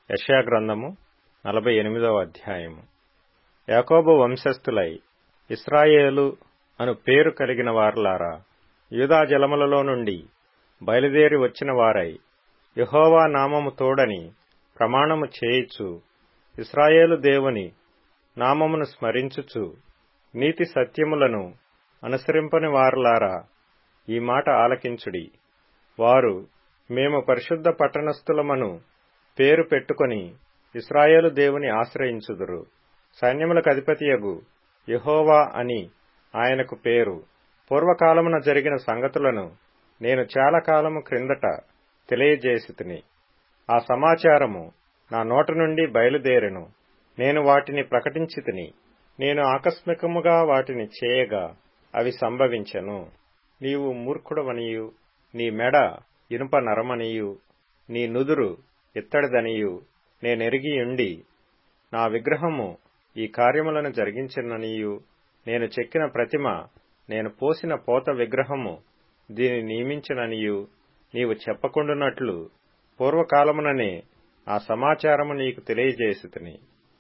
యెషయాగ్రంథము నలభై ఎనిమిదవ అధ్యాయము యాకోబు వంశస్థులై ఇస్రాయేలు అను పేరు కలిగిన వారలారా యూదా జలములలో నుండి బయలుదేరి వచ్చిన వారై యెహోవా నామము తోడని ప్రమాణము చేయిచు ఇస్రాయేలు దేవుని నామమును స్మరించుచు నీతి సత్యములను అనుసరింపని వారలారా ఈ మాట ఆలకించుడి వారు మేము పరిశుద్ధ పట్టణస్థులమను పేరు పెట్టుకొని ఇస్రాయేలు దేవుని ఆశ్రయించుదురు సైన్యములకు అధిపతియగు యెహోవా అని ఆయనకు పేరు పూర్వకాలమున జరిగిన సంగతులను నేను చాలా కాలము క్రిందట తెలియజేసి ఆ సమాచారము నా నోట నుండి బయలుదేరెను నేను వాటిని ప్రకటించి తిని నేను ఆకస్మికముగా వాటిని చేయగా అవి సంభవించెను నీవు మూర్ఖుడవనియు నీ మెడ ఇనుప నరమనియు నీ నుదురు ఇత్తడిదనియు నేనెరిగియుండి నా విగ్రహము ఈ కార్యములను జరిగించిననియు నేను చెక్కిన ప్రతిమ నేను పోసిన పోత విగ్రహము దీని నియమించిననియు నీవు చెప్పకుండునట్లు పూర్వకాలముననే ఆ సమాచారము నీకు తెలియజేసి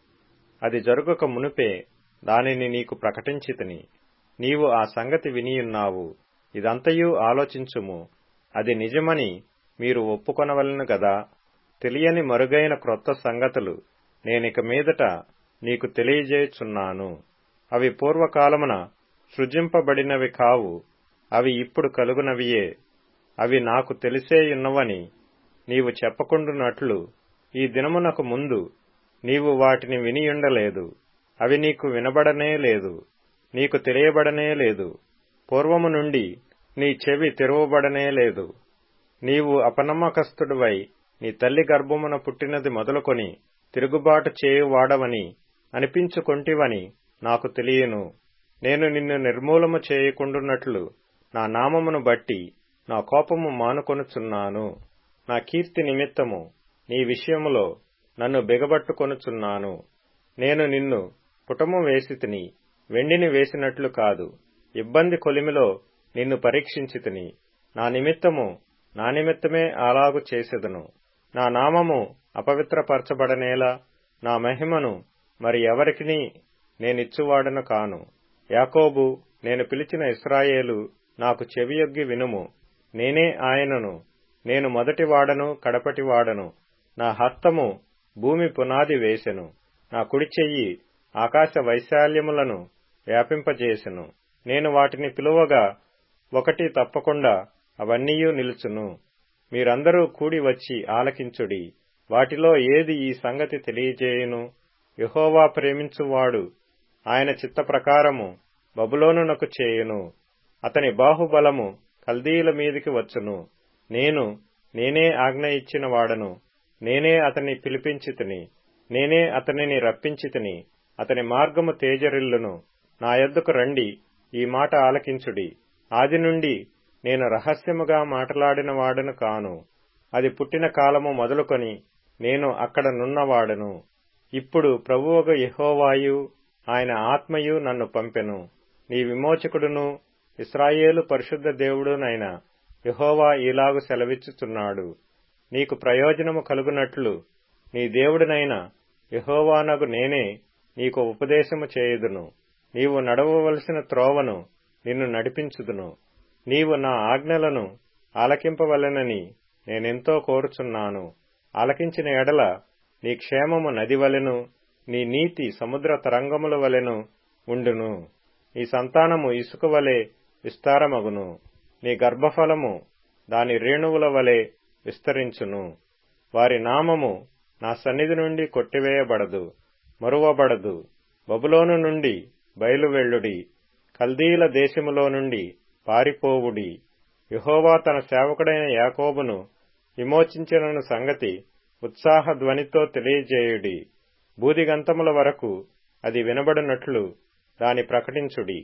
అది జరుగుక మునుపే దానిని నీకు ప్రకటించితిని నీవు ఆ సంగతి వినియున్నావు ఇదంతయు ఆలోచించుము అది నిజమని మీరు ఒప్పుకొనవలను గదా తెలియని మరుగైన క్రొత్త సంగతులు నేనిక మీదట నీకు తెలియజేయుచున్నాను అవి పూర్వకాలమున సృజింపబడినవి కావు అవి ఇప్పుడు కలుగునవియే అవి నాకు తెలిసేయున్నవని నీవు చెప్పకుండునట్లు ఈ దినమునకు ముందు నీవు వాటిని వినియుండలేదు అవి నీకు వినబడనే లేదు నీకు తెలియబడనే లేదు పూర్వము నుండి నీ చెవి తెరవబడనే లేదు నీవు అపనమ్మకస్తుడివై నీ తల్లి గర్భమున పుట్టినది మొదలుకొని తిరుగుబాటు చేయువాడవని అనిపించుకొంటివని నాకు తెలియను నేను నిన్ను నిర్మూలము చేయకుండునట్లు నా నామమును బట్టి నా కోపము మానుకొనుచున్నాను నా కీర్తి నిమిత్తము నీ విషయములో నన్ను బిగబట్టుకొనుచున్నాను నేను నిన్ను పుటము వేసితిని వెండిని వేసినట్లు కాదు ఇబ్బంది కొలిమిలో నిన్ను పరీక్షించితిని నా నిమిత్తము నా నిమిత్తమే అలాగు చేసెదను నా నామము అపవిత్రపరచబడనేలా నా మహిమను మరి ఎవరికిని నేనిచ్చువాడను కాను యాకోబు నేను పిలిచిన ఇస్రాయేలు నాకు చెవియొగ్గి వినుము నేనే ఆయనను నేను మొదటివాడను కడపటివాడను నా హస్తము భూమి పునాది వేసెను నా కుడి చెయ్యి ఆకాశ వైశాల్యములను వ్యాపింపజేసెను నేను వాటిని పిలువగా ఒకటి తప్పకుండా అవన్నీయూ నిలుచును మీరందరూ కూడి వచ్చి ఆలకించుడి వాటిలో ఏది ఈ సంగతి తెలియజేయును యహోవా ప్రేమించువాడు ఆయన చిత్త ప్రకారము బబులోనునకు చేయును అతని బాహుబలము కల్దీల మీదికి వచ్చును నేను నేనే ఆజ్ఞ ఇచ్చిన వాడను నేనే అతన్ని పిలిపించితిని నేనే అతనిని రప్పించితిని అతని మార్గము తేజరిల్లును నా యొద్దకు రండి ఈ మాట ఆలకించుడి ఆది నుండి నేను రహస్యముగా మాట్లాడిన వాడను కాను అది పుట్టిన కాలము మొదలుకొని నేను అక్కడ నున్నవాడను ఇప్పుడు ప్రభువగ యహోవాయు ఆయన ఆత్మయు నన్ను పంపెను నీ విమోచకుడును ఇస్రాయేలు పరిశుద్ధ దేవుడునైన యహోవా ఇలాగు సెలవిచ్చుచున్నాడు నీకు ప్రయోజనము కలుగునట్లు నీ దేవుడినైన యహోవానగు నేనే నీకు ఉపదేశము చేయుదును నీవు నడవవలసిన త్రోవను నిన్ను నడిపించుదును నీవు నా ఆజ్ఞలను ఆలకింపవలెనని నేనెంతో కోరుచున్నాను ఆలకించిన ఎడల నీ క్షేమము నది వలెను నీ నీతి సముద్ర తరంగముల వలెను ఉండును నీ సంతానము ఇసుక వలె విస్తారమగును నీ గర్భఫలము దాని రేణువుల వలె విస్తరించును వారి నామము నా సన్నిధి నుండి కొట్టివేయబడదు మరువబడదు బబులోను నుండి బయలువెళ్ళుడి కల్దీల దేశములో నుండి పారిపోవుడి యహోవా తన సేవకుడైన యాకోబును విమోచించిన సంగతి ఉత్సాహ ధ్వనితో తెలియజేయుడి బూదిగంతముల వరకు అది వినబడినట్లు దాని ప్రకటించుడి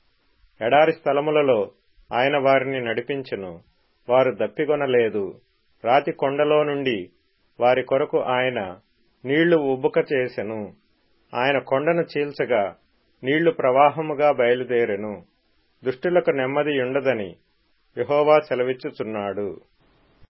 ఎడారి స్థలములలో ఆయన వారిని నడిపించును వారు దప్పిగొనలేదు రాతి కొండలో నుండి వారి కొరకు ఆయన నీళ్లు ఉబ్బుక చేసెను ఆయన కొండను చీల్చగా నీళ్లు ప్రవాహముగా బయలుదేరెను దుష్టులకు నెమ్మది ఉండదని యహోవా సెలవిచ్చుచున్నాడు